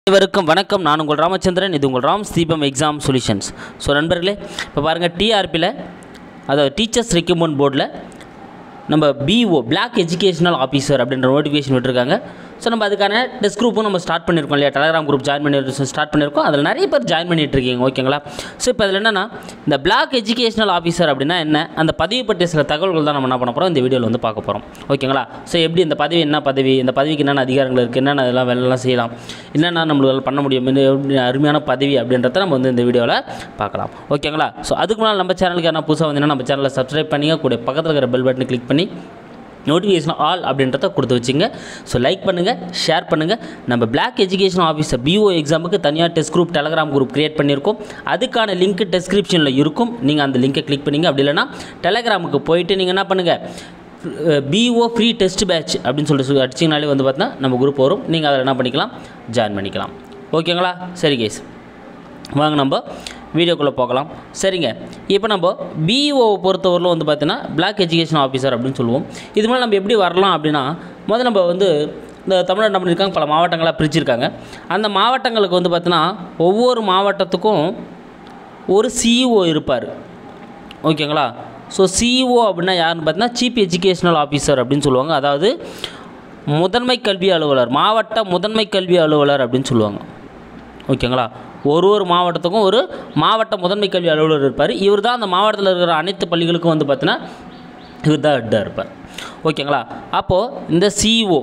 அனைவருக்கும் வணக்கம் நான் உங்கள் ராமச்சந்திரன் இது உங்கள் ராம் தீபம் எக்ஸாம் சொல்யூஷன்ஸ் ஸோ நண்பர்களே இப்போ பாருங்கள் டிஆர்பியில் அதாவது டீச்சர்ஸ் ரெக்யூப்மெண்ட் போர்டில் நம்ம பிஓ பிளாக் எஜுகேஷனல் ஆஃபீஸர் அப்படின்ற நோட்டிஃபிகேஷன் விட்டுருக்காங்க ஸோ நம்ம அதுக்கான டெஸ்ட் குரூப்பும் நம்ம ஸ்டார்ட் பண்ணியிருக்கோம் இல்லையா டெலகிராம் குரூப் ஜாயின் பண்ணி ஸ்டார்ட் பண்ணியிருக்கோம் அதில் நிறைய பேர் ஜாயின் பண்ணிட்டு இருக்கீங்க ஓகேங்களா ஸோ இப்போ அதில் என்னென்னா இந்த பிளாக் எஜுகேஷனல் ஆஃபீஸர் அப்படின்னா என்ன அந்த பதவி பற்றிய சில தகவல்கள் தான் நம்ம என்ன பண்ண போகிறோம் இந்த வீடியோவில் வந்து பார்க்க போகிறோம் ஓகேங்களா ஸோ எப்படி இந்த பதவி என்ன பதவி இந்த பதவிக்கு என்னென்ன அதிகாரங்கள் இருக்குது என்னென்ன இதெல்லாம் வேலைலாம் செய்யலாம் என்னென்ன நம்மளால் பண்ண முடியும் இந்த எப்படி அருமையான பதவி அப்படின்றத நம்ம வந்து இந்த வீடியோவில் பார்க்கலாம் ஓகேங்களா ஸோ அதுக்கு முன்னால் நம்ம சேனலுக்கு என்ன புதுசாக வந்தீங்கன்னா நம்ம சேனலை சப்ஸ்கிரைப் பண்ணிங்க கூட பக்கத்தில் இருக்கிற பெல் பட்டனை கிளிக் பண்ணி நோட்டிஃபிகேஷன் ஆல் அப்படின்றத கொடுத்து வச்சுங்க ஸோ லைக் பண்ணுங்கள் ஷேர் பண்ணுங்கள் நம்ம பிளாக் எஜுகேஷன் ஆஃபீஸர் பிஓ எக்ஸாமுக்கு தனியாக test group Telegram group create பண்ணியிருக்கோம் அதுக்கான லிங்க் டெஸ்கிரிப்ஷனில் இருக்கும் நீங்கள் அந்த லிங்கை கிளிக் பண்ணிங்க அப்படி இல்லைன்னா டெலகிராமுக்கு போயிட்டு நீங்கள் என்ன பண்ணுங்கள் பிஓ ஃப்ரீ டெஸ்ட் பேட்ச் அப்படின்னு சொல்லிட்டு சொல்லி அடிச்சிங்கனாலே வந்து பார்த்தீங்கன்னா நம்ம குரூப் வரும் நீங்கள் அதில் என்ன பண்ணிக்கலாம் ஜாயின் பண்ணிக்கலாம் ஓகேங்களா சரி கேஸ் வாங்க நம்ம வீடியோக்குள்ளே போகலாம் சரிங்க இப்போ நம்ம பிஇஓவை பொறுத்தவரையிலும் வந்து பார்த்தீங்கன்னா பிளாக் எஜுகேஷன் ஆஃபீஸர் அப்படின்னு சொல்லுவோம் இது மாதிரி நம்ம எப்படி வரலாம் அப்படின்னா முதல்ல நம்ம வந்து இந்த தமிழ்நாடு என்ன பண்ணியிருக்காங்க பல மாவட்டங்களாக பிரிச்சிருக்காங்க அந்த மாவட்டங்களுக்கு வந்து பார்த்தீங்கன்னா ஒவ்வொரு மாவட்டத்துக்கும் ஒரு சிஇஓ இருப்பார் ஓகேங்களா ஸோ சிஇஓ அப்படின்னா யாருன்னு பார்த்தீங்கன்னா சீஃப் எஜுகேஷனல் ஆஃபீஸர் அப்படின்னு சொல்லுவாங்க அதாவது முதன்மை கல்வி அலுவலர் மாவட்ட முதன்மை கல்வி அலுவலர் அப்படின்னு சொல்லுவாங்க ஓகேங்களா ஒரு ஒரு மாவட்டத்துக்கும் ஒரு மாவட்ட முதன்மை கல்வி அலுவலர் இருப்பார் இவர் தான் அந்த மாவட்டத்தில் இருக்கிற அனைத்து பள்ளிகளுக்கும் வந்து பார்த்தீங்கன்னா இவர் தான் ஹெட்டாக இருப்பார் ஓகேங்களா அப்போது இந்த சிஇஓ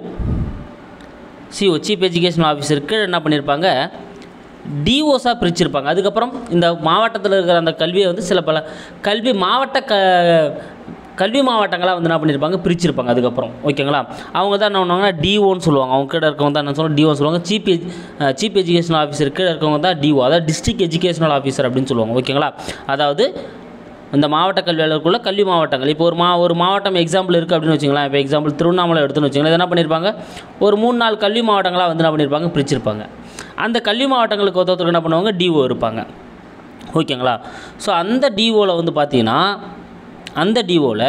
சிஓ சீஃப் எஜுகேஷன் ஆஃபீஸருக்கு என்ன பண்ணியிருப்பாங்க டிஓஸாக பிரிச்சிருப்பாங்க அதுக்கப்புறம் இந்த மாவட்டத்தில் இருக்கிற அந்த கல்வியை வந்து சில பல கல்வி மாவட்ட க கல்வி மாவட்டங்களாக வந்து என்ன பண்ணியிருப்பாங்க பிரிச்சிருப்பாங்க அதுக்கப்புறம் ஓகேங்களா அவங்க தான் என்ன பண்ணுவாங்கன்னா டிஓன்னு சொல்லுவாங்க அவங்க கீழே இருக்கவங்க தான் என்ன சொல்லுவாங்க டிஓ சொல்லுவாங்க சீஃப் சீஃப் எஜுகேஷன் ஆஃபீஸர் கீழே இருக்கவங்க தான் டிஓ அதாவது டிஸ்ட்ரிக்ட் எஜுகேஷனல் ஆஃபீஸர் அப்படின்னு சொல்லுவாங்க ஓகேங்களா அதாவது இந்த மாவட்ட கல்வியாளருக்குள்ள கல்வி மாவட்டங்கள் இப்போ ஒரு மா ஒரு மாவட்டம் எக்ஸாம்பிள் இருக்குது அப்படின்னு வச்சுங்களேன் இப்போ எக்ஸாம்பிள் திருவண்ணாமலை எடுத்துன்னு வச்சுங்களேன் இது என்ன பண்ணியிருப்பாங்க ஒரு மூணு நாலு கல்வி மாவட்டங்களாக வந்து என்ன பண்ணியிருப்பாங்க பிரிச்சிருப்பாங்க அந்த கல்வி மாவட்டங்களுக்கு ஒருத்தருக்கு என்ன பண்ணுவாங்க டிஓ இருப்பாங்க ஓகேங்களா ஸோ அந்த டிஓவில் வந்து பார்த்தீங்கன்னா அந்த டிஓவில்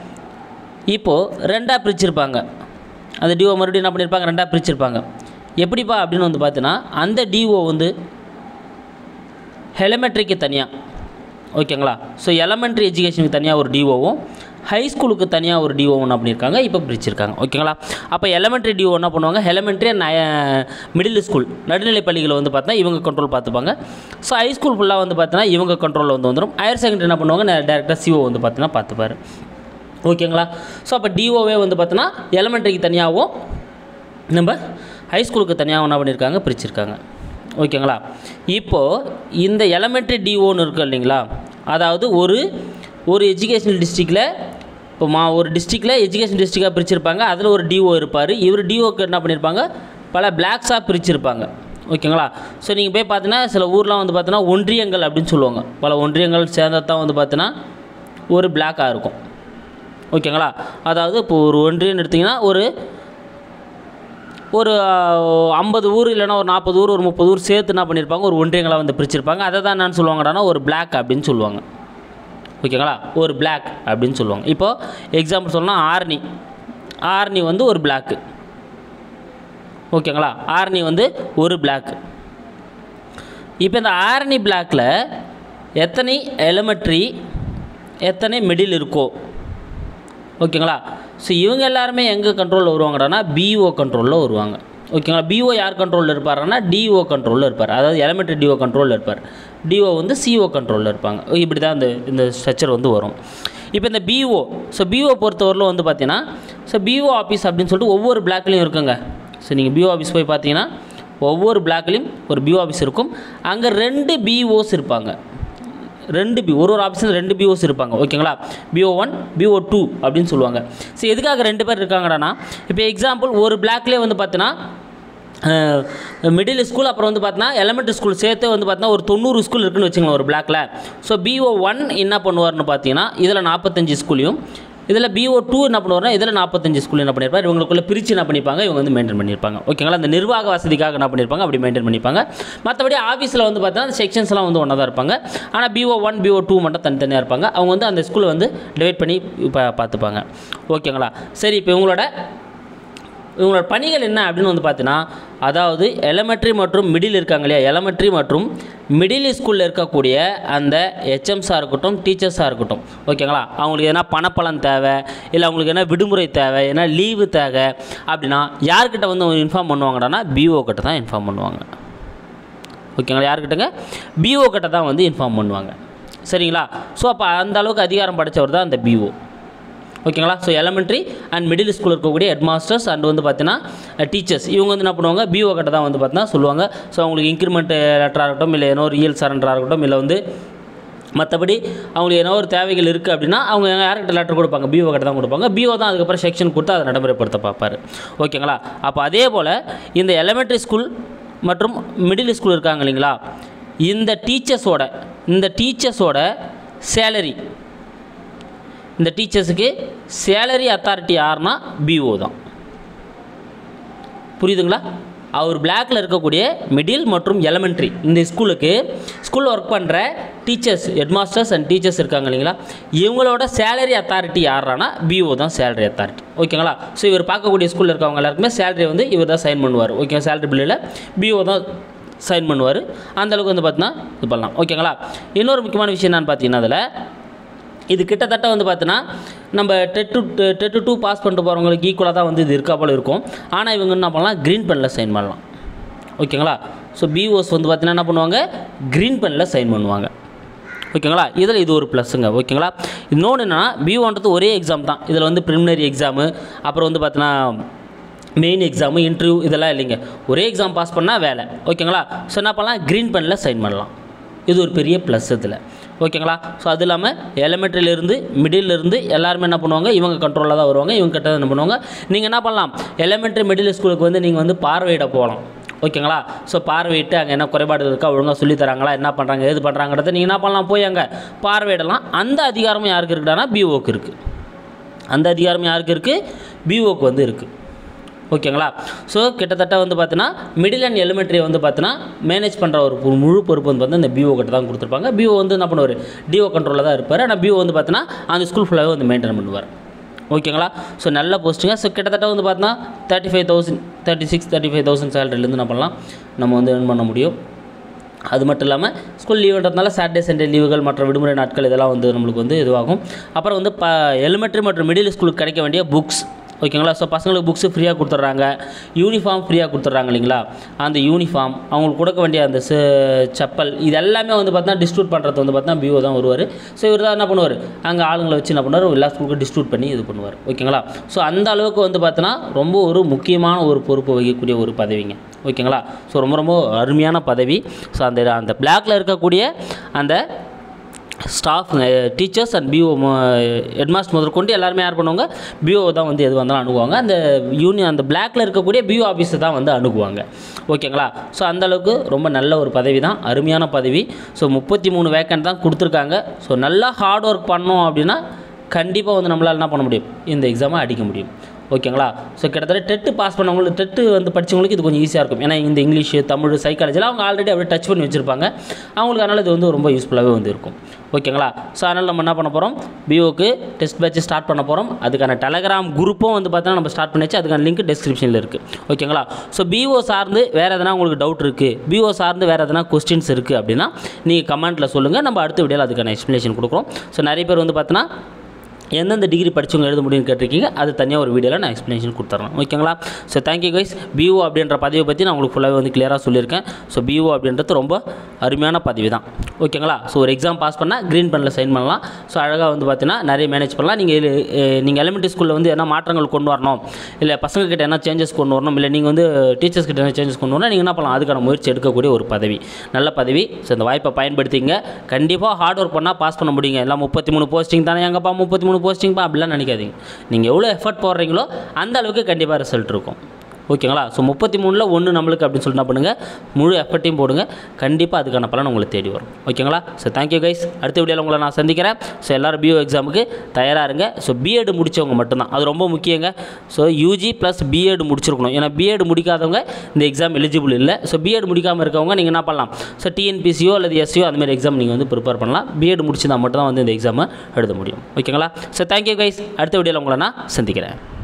இப்போது ரெண்டாக பிரிச்சிருப்பாங்க அந்த டிஓ மறுபடியும் என்ன பண்ணியிருப்பாங்க ரெண்டாக பிரிச்சிருப்பாங்க எப்படிப்பா அப்படின்னு வந்து பார்த்தீங்கன்னா அந்த டிஓ வந்து ஹெலமெட்ரிக்கு தனியாக ஓகேங்களா ஸோ எலமெண்ட்ரி எஜுகேஷனுக்கு தனியாக ஒரு டிஓவும் ஹை ஸ்கூலுக்கு தனியாக ஒரு டிஓ ஒன்று பண்ணியிருக்காங்க இப்போ பிரிச்சிருக்காங்க ஓகேங்களா அப்போ எலமெண்ட்ரி டிஓ என்ன பண்ணுவாங்க எலமெண்ட்ரி மிடில் ஸ்கூல் நடுநிலை பள்ளிகளை வந்து பார்த்தா இவங்க கண்ட்ரோல் பார்த்துப்பாங்க ஸோ ஹை ஸ்கூல் ஃபுல்லாக வந்து பார்த்தீங்கன்னா இவங்க கண்ட்ரோலில் வந்து வந்துடும் ஹையர் செகண்டரி என்ன பண்ணுவாங்க டேரெக்டாக சிஓ வந்து பார்த்தீங்கன்னா பார்த்துப்பார் ஓகேங்களா ஸோ அப்போ டிஓவே வந்து பார்த்தீங்கன்னா எலமெண்ட்ரிக்கு தனியாகவும் நம்ம ஹை ஸ்கூலுக்கு தனியாக என்ன பண்ணியிருக்காங்க பிரிச்சிருக்காங்க ஓகேங்களா இப்போது இந்த எலமெண்ட்ரி டிஓன்னு இருக்கு இல்லைங்களா அதாவது ஒரு ஒரு எஜுகேஷனல் டிஸ்ட்ரிக்டில் இப்போ மா ஒரு டிஸ்ட்ரிக்டில் எஜுகேஷன் டிஸ்ட்ரிக்டாக பிரிச்சிருப்பாங்க அதில் ஒரு டிஓ இருப்பார் இவர் டிஓக்கு என்ன பண்ணியிருப்பாங்க பல பிளாக்ஸாக பிரிச்சிருப்பாங்க ஓகேங்களா ஸோ நீங்கள் போய் பார்த்தீங்கன்னா சில ஊர்லாம் வந்து பார்த்தீங்கன்னா ஒன்றியங்கள் அப்படின்னு சொல்லுவாங்க பல ஒன்றியங்கள் சேர்ந்தது தான் வந்து பார்த்தீங்கன்னா ஒரு பிளாக்காக இருக்கும் ஓகேங்களா அதாவது இப்போ ஒரு ஒன்றியம் எடுத்திங்கன்னா ஒரு ஒரு ஐம்பது ஊர் இல்லைனா ஒரு நாற்பது ஊர் ஒரு முப்பது ஊர் சேர்த்து என்ன பண்ணியிருப்பாங்க ஒரு ஒன்றியங்களை வந்து பிரிச்சிருப்பாங்க அதை தான் என்னன்னு சொல்லுவாங்கடானா ஒரு பிளாக் அப்படின்னு சொல்லுவாங்க ஓகேங்களா ஒரு பிளாக் அப்படின்னு சொல்லுவாங்க இப்போது எக்ஸாம்பிள் சொல்லலாம் ஆர்னி ஆர்னி வந்து ஒரு பிளாக்கு ஓகேங்களா ஆர்னி வந்து ஒரு பிளாக் இப்போ இந்த ஆர்னி பிளாக்கில் எத்தனை எலிமெண்ட்ரி எத்தனை மிடில் இருக்கோ ஓகேங்களா ஸோ இவங்க எல்லாருமே எங்கே கண்ட்ரோலில் வருவாங்கடானா பிஓ கண்ட்ரோலில் வருவாங்க ஓகேங்களா பிஓ யார் கண்ட்ரோலில் இருப்பாருன்னா டிஓ கண்ட்ரோலில் இருப்பார் அதாவது எலமெண்ட்ரி டிஓ கண்ட்ரோலில் இருப்பார் டிஓ வந்து சிஓ கண்ட்ரோலில் இருப்பாங்க இப்படி தான் இந்த இந்த ஸ்ட்ரக்சர் வந்து வரும் இப்போ இந்த பிஓ ஸோ பிஓ பொறுத்தவரையிலும் வந்து பார்த்தீங்கன்னா ஸோ பிஓ ஆஃபீஸ் அப்படின்னு சொல்லிட்டு ஒவ்வொரு பிளாக்லேயும் இருக்குங்க ஸோ நீங்கள் பிஓ ஆஃபீஸ் போய் பார்த்தீங்கன்னா ஒவ்வொரு பிளாக்லேயும் ஒரு பிஓ ஆஃபீஸ் இருக்கும் அங்கே ரெண்டு பிஓஸ் இருப்பாங்க ரெண்டு பி ஒரு ஒரு ஆஃபீஸில் ரெண்டு பிஓஸ் இருப்பாங்க ஓகேங்களா பிஓ ஒன் பிஓ டூ அப்படின்னு சொல்லுவாங்க ஸோ எதுக்காக ரெண்டு பேர் இருக்காங்கடானா இப்போ எக்ஸாம்பிள் ஒரு பிளாக்லேயே வந்து பார்த்தீங்கன்னா மிடில் ஸ்கூல் அப்புறம் வந்து பார்த்தீங்கன்னா எலமெண்ட்ரி ஸ்கூல் சேர்த்து வந்து பார்த்தீங்கன்னா ஒரு தொண்ணூறு ஸ்கூல் இருக்குன்னு வச்சுங்களேன் ஒரு பிளாக்ல ஸோ பிஓ ஒன் என்ன பண்ணுவார்னு பார்த்தீங்கன்னா இதில் நாற்பத்தஞ்சு ஸ்கூலையும் இதில் பிஓ டூ என்ன பண்ணுவார்னா இதில் நாற்பத்தஞ்சு ஸ்கூல் என்ன பண்ணியிருப்பார் இவங்களுக்குள்ள பிரித்து என்ன பண்ணியிருப்பாங்க இவங்க வந்து மெயின்டைன் பண்ணியிருப்பாங்க ஓகேங்களா அந்த நிர்வாக வசதிக்காக என்ன பண்ணியிருப்பாங்க அப்படி மெயின்டைன் பண்ணியிருப்பாங்க மற்றபடி ஆஃபீஸில் வந்து பார்த்தீங்கன்னா அந்த செக்ஷன்ஸ்லாம் வந்து ஒன்றா தான் இருப்பாங்க ஆனால் பிஓ ஒன் பிஓ டூ மட்டும் தனித்தனியாக இருப்பாங்க அவங்க வந்து அந்த ஸ்கூலை வந்து டிவைட் பண்ணி இப்போ பார்த்துப்பாங்க ஓகேங்களா சரி இப்போ இவங்களோட இவங்களோட பணிகள் என்ன அப்படின்னு வந்து பார்த்தீங்கன்னா அதாவது எலமெண்ட்ரி மற்றும் மிடில் இருக்காங்க இல்லையா எலமெண்ட்ரி மற்றும் மிடில் ஸ்கூலில் இருக்கக்கூடிய அந்த ஹெச்எம்ஸாக இருக்கட்டும் டீச்சர்ஸாக இருக்கட்டும் ஓகேங்களா அவங்களுக்கு எதனா பணப்பலன் தேவை இல்லை அவங்களுக்கு என்ன விடுமுறை தேவை ஏன்னா லீவு தேவை அப்படின்னா யார்கிட்ட வந்து இன்ஃபார்ம் பண்ணுவாங்கடான்னா பிஓ கிட்ட தான் இன்ஃபார்ம் பண்ணுவாங்க ஓகேங்களா யார்கிட்டங்க பிஓ கிட்ட தான் வந்து இன்ஃபார்ம் பண்ணுவாங்க சரிங்களா ஸோ அப்போ அந்த அளவுக்கு அதிகாரம் படைச்சவர் தான் அந்த பிஓ ஓகேங்களா so elementary and middle school இருக்கக்கூடிய ஹெட் மாஸ்டர்ஸ் அண்ட் வந்து பார்த்தீங்கன்னா டீச்சர்ஸ் இவங்க வந்து என்ன பண்ணுவாங்க பிஓ கிட்ட தான் வந்து பார்த்தீங்கன்னா சொல்லுவாங்க ஸோ அவங்களுக்கு இன்க்ரிமெண்ட் லெட்டராக இருக்கட்டும் இல்லை ஏதோ ஒரு இயல் சரண்டராக இருக்கட்டும் இல்லை வந்து மற்றபடி அவங்களுக்கு ஏதோ ஒரு தேவைகள் இருக்குது அப்படின்னா அவங்க யார்கிட்ட லெட்டர் கொடுப்பாங்க பிஓ கிட்ட தான் கொடுப்பாங்க பிஓ தான் அதுக்கப்புறம் செக்ஷன் கொடுத்து அதை நடைமுறைப்படுத்த பார்ப்பார் ஓகேங்களா அப்போ அதே போல் இந்த எலமெண்ட்ரி ஸ்கூல் மற்றும் மிடில் ஸ்கூல் இருக்காங்க இல்லைங்களா இந்த டீச்சர்ஸோட இந்த டீச்சர்ஸோட சேலரி இந்த டீச்சர்ஸுக்கு சேலரி அத்தாரிட்டி யாருன்னா பிஓ தான் புரியுதுங்களா அவர் பிளாக்ல இருக்கக்கூடிய மிடில் மற்றும் எலமெண்ட்ரி இந்த ஸ்கூலுக்கு ஸ்கூலில் ஒர்க் பண்ணுற டீச்சர்ஸ் ஹெட்மாஸ்டர்ஸ் அண்ட் டீச்சர்ஸ் இருக்காங்க இல்லைங்களா இவங்களோட சேலரி அத்தாரிட்டி யாரானா பிஓ தான் சேலரி அத்தாரிட்டி ஓகேங்களா ஸோ இவர் பார்க்கக்கூடிய ஸ்கூலில் இருக்கவங்க எல்லாருக்குமே சேலரி வந்து இவர் தான் சைன் பண்ணுவார் ஓகே சேலரி பில்லில் பிஓ தான் சைன் பண்ணுவார் அந்தளவுக்கு வந்து பார்த்தீங்கன்னா இது பண்ணலாம் ஓகேங்களா இன்னொரு முக்கியமான விஷயம் என்னன்னு பார்த்தீங்கன்னா அதில் இது கிட்டத்தட்ட வந்து பார்த்தீங்கன்னா நம்ம டெட்டு டெட்டு டூ பாஸ் பண்ணிட்டு போகிறவங்களுக்கு ஈக்குவலாக தான் வந்து இது இருக்கா போல இருக்கும் ஆனால் இவங்க என்ன பண்ணலாம் க்ரீன் பெனில் சைன் பண்ணலாம் ஓகேங்களா ஸோ பிஓஸ் வந்து பார்த்தீங்கன்னா என்ன பண்ணுவாங்க க்ரீன் பெனில் சைன் பண்ணுவாங்க ஓகேங்களா இதில் இது ஒரு ப்ளஸ்ஸுங்க ஓகேங்களா இன்னொன்று என்னென்னா பிஓன்றது ஒரே எக்ஸாம் தான் இதில் வந்து ப்ரிலிமினரி எக்ஸாமு அப்புறம் வந்து பார்த்தீங்கன்னா மெயின் எக்ஸாமு இன்டர்வியூ இதெல்லாம் இல்லைங்க ஒரே எக்ஸாம் பாஸ் பண்ணால் வேலை ஓகேங்களா ஸோ என்ன பண்ணலாம் க்ரீன் பெனில் சைன் பண்ணலாம் இது ஒரு பெரிய ப்ளஸ் இதில் ஓகேங்களா ஸோ அது இல்லாமல் எலமெண்ட்ரிலேருந்து மிடிலிருந்து எல்லாருமே என்ன பண்ணுவாங்க இவங்க கண்ட்ரோலில் தான் வருவாங்க இவங்க கிட்ட என்ன பண்ணுவாங்க நீங்கள் என்ன பண்ணலாம் எலமெண்ட்ரி மிடில் ஸ்கூலுக்கு வந்து நீங்கள் வந்து பார்வையிட போகலாம் ஓகேங்களா ஸோ பார்வையிட்டு அங்கே என்ன குறைபாடு இருக்கா ஒழுங்காக சொல்லி தராங்களா என்ன பண்ணுறாங்க ஏது பண்ணுறாங்கிறத நீங்கள் என்ன பண்ணலாம் போய் அங்கே பார்வையிடலாம் அந்த அதிகாரமும் யாருக்கு இருக்குடானா பிஓக்கு இருக்குது அந்த அதிகாரம் யாருக்கு இருக்குது பிஓக்கு வந்து இருக்குது ஓகேங்களா ஸோ கிட்டத்தட்ட வந்து பார்த்தீங்கன்னா மிடில் அண்ட் எலிமெண்ட்ரி வந்து பார்த்தீங்கன்னா மேனேஜ் பண்ணுற ஒரு பு- முழு பொறுப்பு வந்து பார்த்தீங்கன்னா இந்த பிஓ கிட்ட தான் கொடுத்துருப்பாங்க பிஓ வந்து என்ன பண்ணுவார் டிஓ கண்ட்ரோலில் தான் இருப்பார் ஆனால் பிஓ வந்து பார்த்தீங்கன்னா அந்த ஸ்கூல் ஃபுல்லாகவே வந்து மெயின்டைன் பண்ணுவார் ஓகேங்களா ஸோ நல்ல போஸ்ட்டுங்க ஸோ கிட்டத்தட்ட வந்து பார்த்தீங்கன்னா thirty five thousand thirty six thirty five thousand சேலரிலேருந்து என்ன பண்ணலாம் நம்ம வந்து earn பண்ண முடியும் அது மட்டும் இல்லாமல் ஸ்கூல் லீவுன்றதுனால சாட்டர்டே சண்டே லீவுகள் மற்ற விடுமுறை நாட்கள் இதெல்லாம் வந்து நம்மளுக்கு வந்து இதுவாகும் அப்புறம் வந்து ப எலிமெண்ட்ரி மற்றும் மிடில் ஸ்கூலுக்கு கிடைக்க வேண்டிய புக்ஸ் ஓகேங்களா ஸோ பசங்களுக்கு புக்ஸு ஃப்ரீயாக கொடுத்துட்றாங்க யூனிஃபார்ம் ஃப்ரீயாக கொடுத்துட்றாங்க இல்லைங்களா அந்த யூனிஃபார்ம் அவங்களுக்கு கொடுக்க வேண்டிய அந்த ச- செப்பல் இது எல்லாமே வந்து பார்த்தீங்கன்னா டிஸ்ட்ரிபியூட் பண்ணுறது வந்து பார்த்தீங்கன்னா பிஓ தான் வருவார் ஸோ இவர் தான் என்ன பண்ணுவார் அங்கே ஆளுங்களை வச்சு என்ன பண்ணுவார் எல்லா ஸ்கூலுக்கும் டிஸ்ட்ரிபியூட் பண்ணி இது பண்ணுவார் ஓகேங்களா ஸோ அந்த அளவுக்கு வந்து பார்த்தீங்கன்னா ரொம்ப ஒரு முக்கியமான ஒரு பொறுப்பு வகிக்கக்கூடிய ஒரு பதவிங்க ஓகேங்களா ஸோ ரொம்ப ரொம்ப அருமையான பதவி ஸோ அந்த அந்த பிளாக்ல இருக்கக்கூடிய அந்த staff teachers and BO headmaster முதற்கொண்டு எல்லாருமே யார் பண்ணுவாங்க பிஓ தான் வந்து எது வந்தாலும் அணுகுவாங்க அந்த யூனியன் அந்த பிளாக்ல இருக்கக்கூடிய பிஓ ஆஃபீஸை தான் வந்து அணுகுவாங்க ஓகேங்களா ஸோ அந்த அளவுக்கு ரொம்ப நல்ல ஒரு பதவி தான் அருமையான பதவி ஸோ முப்பத்தி மூணு வேக்கன்ட் தான் கொடுத்துருக்காங்க ஸோ நல்லா ஹார்ட் ஒர்க் பண்ணோம் அப்படின்னா கண்டிப்பாக வந்து நம்மளால் என்ன பண்ண முடியும் இந்த எக்ஸாமை அடிக்க முடியும் ஓகேங்களா ஸோ கிட்டத்தட்ட டெட்டு பாஸ் பண்ணவங்களுக்கு டெட்டு வந்து படிச்சவங்களுக்கு இது கொஞ்சம் ஈஸியாக இருக்கும் ஏன்னா இந்த இங்கிலீஷ் தமிழ் சைக்காலஜிலாம் அவங்க ஆல்ரெடி அப்படியே டச் பண்ணி வச்சுருப்பாங்க அவங்களுக்கு அதனால் இது வந்து ரொம்ப யூஸ்ஃபுல்லாகவே வந்து இருக்கும் ஓகேங்களா ஸோ அதனால் நம்ம என்ன பண்ண போகிறோம் பிஓக்கு டெஸ்ட் பேட்ச் ஸ்டார்ட் பண்ண போகிறோம் அதுக்கான டெலகிராம் குரூப்பும் வந்து பார்த்தீங்கன்னா நம்ம ஸ்டார்ட் பண்ணியாச்சு அதுக்கான லிங்க் டிஸ்கிரிப்ஷனில் இருக்குது ஓகேங்களா ஸோ பிஓ சார்ந்து வேறு எதனா உங்களுக்கு டவுட் இருக்குது பிஓ சார்ந்து வேறு எதனா கொஸ்டின்ஸ் இருக்குது அப்படின்னா நீங்கள் கமெண்ட்டில் சொல்லுங்கள் நம்ம அடுத்த வீடியோவில் அதுக்கான எக்ஸ்ப்ளனேஷன் கொடுக்குறோம் ஸோ நிறைய பேர் வந்து பார்த்தீங்கன்னா எந்தெந்த டிகிரி படிச்சவங்க எழுத முடியும்னு கேட்டிருக்கீங்க அது தனியாக ஒரு வீடியோவில் நான் எக்ஸ்ப்ளனேஷன் கொடுத்துறேன் ஓகேங்களா ஸோ தேங்க்யூ கைஸ் பிஓ அப்படின்ற பதவியை பற்றி நான் உங்களுக்கு ஃபுல்லாகவே வந்து கிளியராக சொல்லியிருக்கேன் ஸோ பிஓ அப்படின்றது ரொம்ப அருமையான பதவி தான் ஓகேங்களா ஸோ ஒரு எக்ஸாம் பாஸ் பண்ணால் க்ரீன் பெனில் சைன் பண்ணலாம் ஸோ அழகாக வந்து பார்த்தீங்கன்னா நிறைய மேனேஜ் பண்ணலாம் நீங்கள் நீங்கள் எலிமெண்ட்ரி ஸ்கூலில் வந்து என்ன மாற்றங்கள் கொண்டு வரணும் இல்லை பசங்க கிட்ட என்ன சேஞ்சஸ் கொண்டு வரணும் இல்லை நீங்கள் வந்து டீச்சர்ஸ் கிட்ட என்ன சேஞ்சஸ் கொண்டு வரணும் நீங்கள் என்ன பண்ணலாம் அதுக்கான முயற்சி எடுக்கக்கூடிய ஒரு பதவி நல்ல பதவி ஸோ இந்த வாய்ப்பை பயன்படுத்திங்க கண்டிப்பாக ஹார்ட் ஒர்க் பண்ணால் பாஸ் பண்ண முடியுங்க எல்லாம் முப்பத்தி மூணு போஸ்டிங் தானே எங்கப்பா முப்பத்தி மூணு போஸ்டிங்ப்பா அப்படிலாம் நினைக்காதீங்க நீங்கள் எவ்வளோ எஃபர்ட் போடுறீங்களோ அந்த அளவுக்கு கண்டிப்பாக ரிசல்ட் இருக்கும் ஓகேங்களா ஸோ முப்பத்தி மூணில் ஒன்று நம்மளுக்கு அப்படின்னு சொல்லிட்டு என்ன பண்ணுங்கள் முழு எஃபர்ட்டையும் போடுங்க கண்டிப்பாக அதுக்கான பலன் உங்களை தேடி வரும் ஓகேங்களா ஸோ தேங்க்யூ கைஸ் அடுத்த வீடியோவில் உங்களை நான் சந்திக்கிறேன் ஸோ எல்லோரும் பிஓ எக்ஸாமுக்கு தயாராக இருங்க ஸோ பிஎட் முடித்தவங்க மட்டும்தான் அது ரொம்ப முக்கியங்க ஸோ யூஜி ப்ளஸ் பிஎட் முடிச்சிருக்கணும் ஏன்னா பிஎட் முடிக்காதவங்க இந்த எக்ஸாம் எலிஜிபிள் இல்லை ஸோ பிஎட் முடிக்காமல் இருக்கவங்க நீங்கள் என்ன பண்ணலாம் ஸோ டிஎன்பிசியோ அல்லது எஸ்சியோ அந்த மாதிரி எக்ஸாம் நீங்கள் வந்து ப்ரிப்பேர் பண்ணலாம் பிஎட் முடிச்சிருந்தா மட்டும் தான் வந்து இந்த எக்ஸாமை எழுத முடியும் ஓகேங்களா ஸோ தேங்க்யூ கைஸ் அடுத்த வீடியோவில் உங்களை நான் சந்திக்கிறேன்